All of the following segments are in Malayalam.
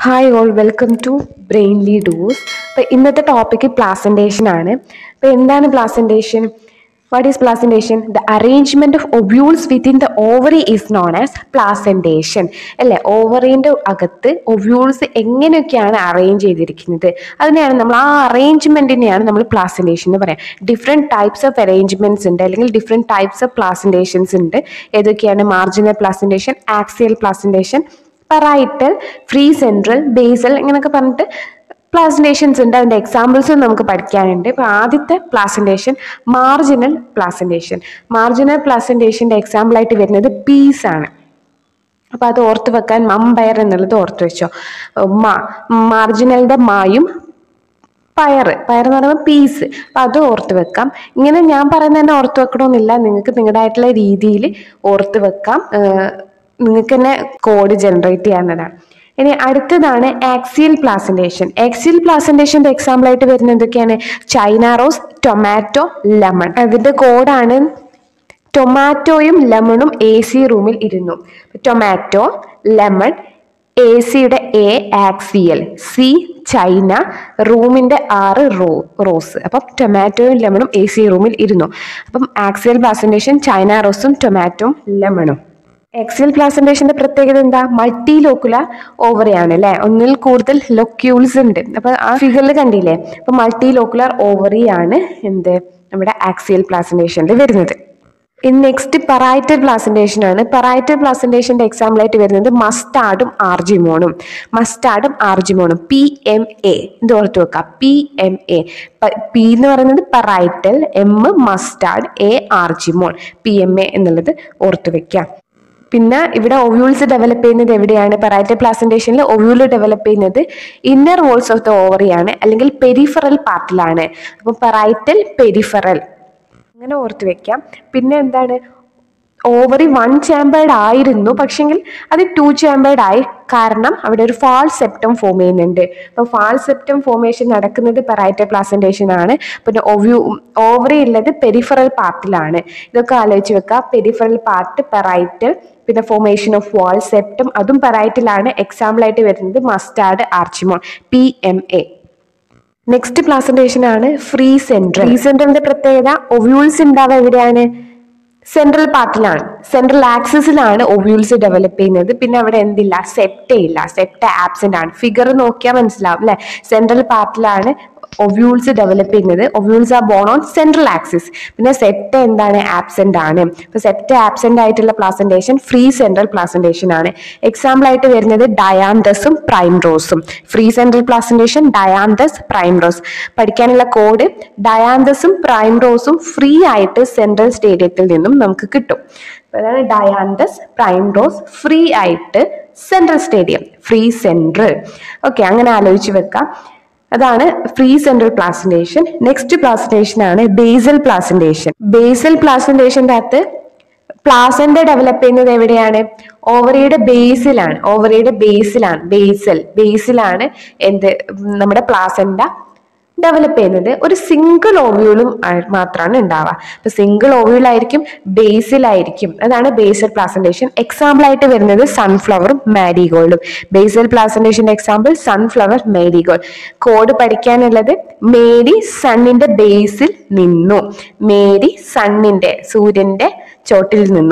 hi all welcome to Brainly dose അപ്പോൾ ഇന്നത്തെ ടോപ്പിക്ക് പ്ലാസൻറ്റേഷൻ ആണ് അപ്പോൾ എന്താണ് placentation what is placentation the arrangement of ovules within the ovary is known as placentation അല്ലേ ഓവറിൻ്റെ അകത്ത് ഒബ്യൂൾസ് എങ്ങനെയൊക്കെയാണ് അറേഞ്ച് ചെയ്തിരിക്കുന്നത് അതിനെയാണ് നമ്മൾ ആ അറേഞ്ച്മെൻറ്റിനെയാണ് നമ്മൾ പ്ലാസൻറ്റേഷൻ എന്ന് പറയാം ഡിഫറെൻറ്റ് ടൈപ്സ് ഓഫ് അറേഞ്ച്മെൻറ്റ്സ് ഉണ്ട് അല്ലെങ്കിൽ ഡിഫറെൻറ്റ് ടൈപ്സ് ഓഫ് പ്ലാസൻറ്റേഷൻസ് ഉണ്ട് ഏതൊക്കെയാണ് marginal placentation axile placentation parietal free central basal ഇങ്ങനെയൊക്കെ പറഞ്ഞിട്ട് പ്ലാസൻറ്റേഷൻസ് ഉണ്ട് അതിൻ്റെ എക്സാമ്പിൾസും നമുക്ക് പഠിക്കാനുണ്ട് ഇപ്പോൾ ആദ്യത്തെ പ്ലാസൻറ്റേഷൻ മാർജിനൽ പ്ലാസൻറ്റേഷൻ മാർജിനൽ പ്ലാസൻറ്റേഷൻ്റെ എക്സാമ്പിളായിട്ട് വരുന്നത് പീസ് ആണ് അപ്പോൾ അത് ഓർത്ത് വെക്കാൻ മമ്പയർ എന്നുള്ളത് ഓർത്ത് വെച്ചോ മാ മാർജിനലിൻ്റെ മായും പയർ പയർ എന്ന് പറയുമ്പോൾ പീസ് അപ്പം അത് ഓർത്ത് വെക്കാം ഇങ്ങനെ ഞാൻ പറയുന്നത് തന്നെ ഓർത്ത് വെക്കണമെന്നില്ല നിങ്ങൾക്ക് നിങ്ങളുടേതായിട്ടുള്ള രീതിയിൽ ഓർത്ത് വെക്കാം നിങ്ങൾക്ക് തന്നെ കോഡ് ജനറേറ്റ് ചെയ്യാവുന്നതാണ് ഇനി അടുത്തതാണ് ആക്സിയൽ പ്ലാസൻറ്റേഷൻ ആക്സിയൽ പ്ലാസൻറ്റേഷൻ്റെ എക്സാമ്പിൾ ആയിട്ട് വരുന്നത് എന്തൊക്കെയാണ് ചൈന റോസ് ടൊമാറ്റോ ലെമൺ അതിൻ്റെ കോഡാണ് ടൊമാറ്റോയും ലെമണും എ സി റൂമിൽ ഇരുന്നു ടൊമാറ്റോ ലെമൺ എ സിയുടെ എ ആക്സിയൽ സി ചൈന റൂമിന്റെ ആറ് റോ റോസ് അപ്പം ടൊമാറ്റോയും ലെമണും എ സി റൂമിൽ ഇരുന്നു അപ്പം ആക്സിയൽ പ്ലാസൻറ്റേഷൻ ചൈന റോസും ടൊമാറ്റോയും ലെമണും എക്സിൽ പ്ലാസൻറ്റേഷന്റെ പ്രത്യേകത എന്താ മൾട്ടി ലോക്കുലർ ഓവറിയാണ് അല്ലെ ഒന്നിൽ കൂടുതൽ ലൊക്യൂൾസ് ഉണ്ട് അപ്പൊ ആ ഫിഗറിൽ കണ്ടില്ലേ അപ്പൊ മൾട്ടി ലോക്കുലർ ഓവറി ആണ് എന്ത് നമ്മുടെ ആക്സിയൽ പ്ലാസൻറ്റേഷനിൽ വരുന്നത് ഇനി നെക്സ്റ്റ് പറൈറ്റൽ പ്ലാസൻറ്റേഷൻ ആണ് പറൈറ്റൽ പ്ലാസൻറ്റേഷന്റെ എക്സാമ്പിൾ ആയിട്ട് വരുന്നത് മസ്റ്റാർഡും ആർജിമോണും മസ്റ്റാർഡും ആർജിമോണും പി എം എ ഇത് ഓർത്ത് വെക്കാം പി എം എ പി എന്ന് പറയുന്നത് parietal M mustard A argemone P M A എന്നുള്ളത് ഓർത്ത് വെക്കാം പിന്നെ ഇവിടെ ഒവ്യൂൾസ് ഡെവലപ്പ് ചെയ്യുന്നത് എവിടെയാണ് പെറൈറ്റൽ പ്ലാസൻറ്റേഷനിൽ ഒവ്യൂൾ ഡെവലപ്പ് ചെയ്യുന്നത് ഇന്നർ വോൾസ് ഓഫ് ദ ഓവറിയാണ് അല്ലെങ്കിൽ പെരിഫറൽ പാർട്ടിലാണ് അപ്പം പെറൈറ്റൽ പെരിഫറൽ അങ്ങനെ ഓർത്ത് വെക്കാം പിന്നെ എന്താണ് ഓവറി വൺ ചാമ്പേർഡ് ആയിരുന്നു പക്ഷെങ്കിൽ അത് ടു ചാമ്പേർഡ് ആയി കാരണം അവിടെ ഒരു ഫാൾ സെപ്റ്റം ഫോം ചെയ്യുന്നുണ്ട് അപ്പോൾ ഫാൾ സെപ്റ്റം ഫോമേഷൻ നടക്കുന്നത് പെറൈറ്റൽ പ്ലാസൻറ്റേഷൻ ആണ് പിന്നെ ഒവ്യൂ ഓവറി ഉള്ളത് പെരിഫറൽ പാർട്ടിലാണ് ഇതൊക്കെ ആലോചിച്ച് വെക്കുക പെരിഫറൽ പാർട്ട് പെറൈറ്റൽ പിന്നെ ഫോമേഷൻ ഓഫ് വാൾ സെപ്റ്റം അതും പെറൈറ്റിലാണ് എക്സാമ്പിൾ ആയിട്ട് വരുന്നത് mustard argemone P M A next placentation ആണ് ഫ്രീ സെൻട്രൽ ഫ്രീ സെൻട്രലിന്റെ പ്രത്യേകത ഒവ്യൂൾസ് ഉണ്ടാവുക എവിടെയാണ് സെൻട്രൽ പാർട്ടിലാണ് സെൻട്രൽ ആക്സിസിലാണ് ഒവ്യൂൾസ് ഡെവലപ്പ് ചെയ്യുന്നത് പിന്നെ അവിടെ എന്തില്ല സെപ്റ്റ ഇല്ല സെപ്റ്റ ആബ്സെന്റ് ആണ് ഫിഗർ നോക്കിയാൽ മനസ്സിലാവും അല്ലെ സെൻട്രൽ പാർട്ടിലാണ് ഒവ്യൂൾസ് ഡെവലപ്പ് ചെയ്യുന്നത് ovules are borne on central axis പിന്നെ സെപ്റ്റ എന്താണ് ആബ്സെന്റ് ആണ് ഇപ്പൊ സെപ്റ്റ ആബ്സെന്റ് ആയിട്ടുള്ള പ്ലാസന്റേഷൻ ഫ്രീ സെൻട്രൽ പ്ലാസന്റേഷൻ ആണ് എക്സാമ്പിൾ ആയിട്ട് വരുന്നത് ഡയാന്തസും പ്രൈം റോസും free central placentation dianthus primrose പഠിക്കാനുള്ള കോഡ് ഡയാന്തസും പ്രൈം റോസും ഫ്രീ ആയിട്ട് സെൻട്രൽ സ്റ്റേഡിയത്തിൽ നിന്നും നമുക്ക് കിട്ടും അതാണ് ഡയാന്തസ് പ്രൈം റോസ് ഫ്രീ ആയിട്ട് central stadium free central okay അങ്ങനെ ആലോചിച്ച് വെക്കാം അതാണ് free central placentation next placentation ആണ് ബേസൽ പ്ലാസന്റേഷൻ ബേസൽ പ്ലാസന്റേഷൻ്റെ അകത്ത് പ്ലാസന്റെ ഡെവലപ്പ് ചെയ്യുന്നത് എവിടെയാണ് ഓവറിയുടെ ബേസിലാണ് ഓവറിയുടെ ബേസിലാണ് ബേസൽ ബേസിലാണ് എന്ത് നമ്മുടെ പ്ലാസന്റ ഡെവലപ്പ് ചെയ്യുന്നത് ഒരു സിംഗിൾ ഓവ്യൂളും മാത്രമാണ് ഉണ്ടാവുക അപ്പൊ സിംഗിൾ ഓവ്യൂൾ ആയിരിക്കും ബേസിലായിരിക്കും അതാണ് ബേസൽ പ്ലാസന്റേഷൻ എക്സാമ്പിൾ ആയിട്ട് വരുന്നത് സൺഫ്ലവറും മാരിഗോൾഡും ബേസൽ പ്ലാസന്റേഷന്റെ എക്സാമ്പിൾ സൺഫ്ലവർ മാരിഗോൾഡ് കോഡ് പഠിക്കാനുള്ളത് മേരി സണ്ണിന്റെ ബേസിൽ നിന്നു മേരി സണ്ണിന്റെ സൂര്യന്റെ ചോട്ടിൽ നിന്നു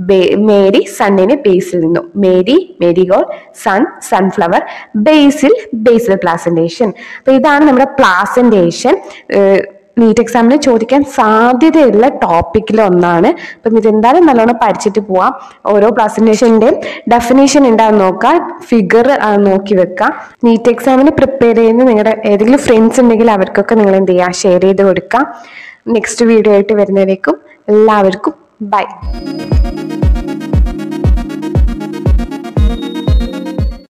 മേരി സണ്ണിന് ബേസിൽ നിന്നു Mary marigold sun sunflower basal basal placentation അപ്പൊ ഇതാണ് നമ്മുടെ പ്ലാസന്റേഷൻ നീറ്റ് എക്സാമിന് ചോദിക്കാൻ സാധ്യതയുള്ള ടോപ്പിക്കിൽ ഒന്നാണ് അപ്പം ഇതെന്തായാലും നല്ലോണം പഠിച്ചിട്ട് പോവാം ഓരോ പ്ലാസന്റേഷൻ്റെയും ഡെഫിനേഷൻ ഉണ്ടാകും നോക്കാം ഫിഗർ നോക്കി വെക്കാം നീറ്റ് എക്സാമിന് പ്രിപ്പയർ ചെയ്യുന്ന നിങ്ങളുടെ ഏതെങ്കിലും ഫ്രണ്ട്സ് ഉണ്ടെങ്കിൽ അവർക്കൊക്കെ നിങ്ങൾ എന്ത് ചെയ്യുക ഷെയർ ചെയ്ത് കൊടുക്കാം നെക്സ്റ്റ് വീഡിയോ ആയിട്ട് വരുന്നവരേക്കും എല്ലാവർക്കും ബൈ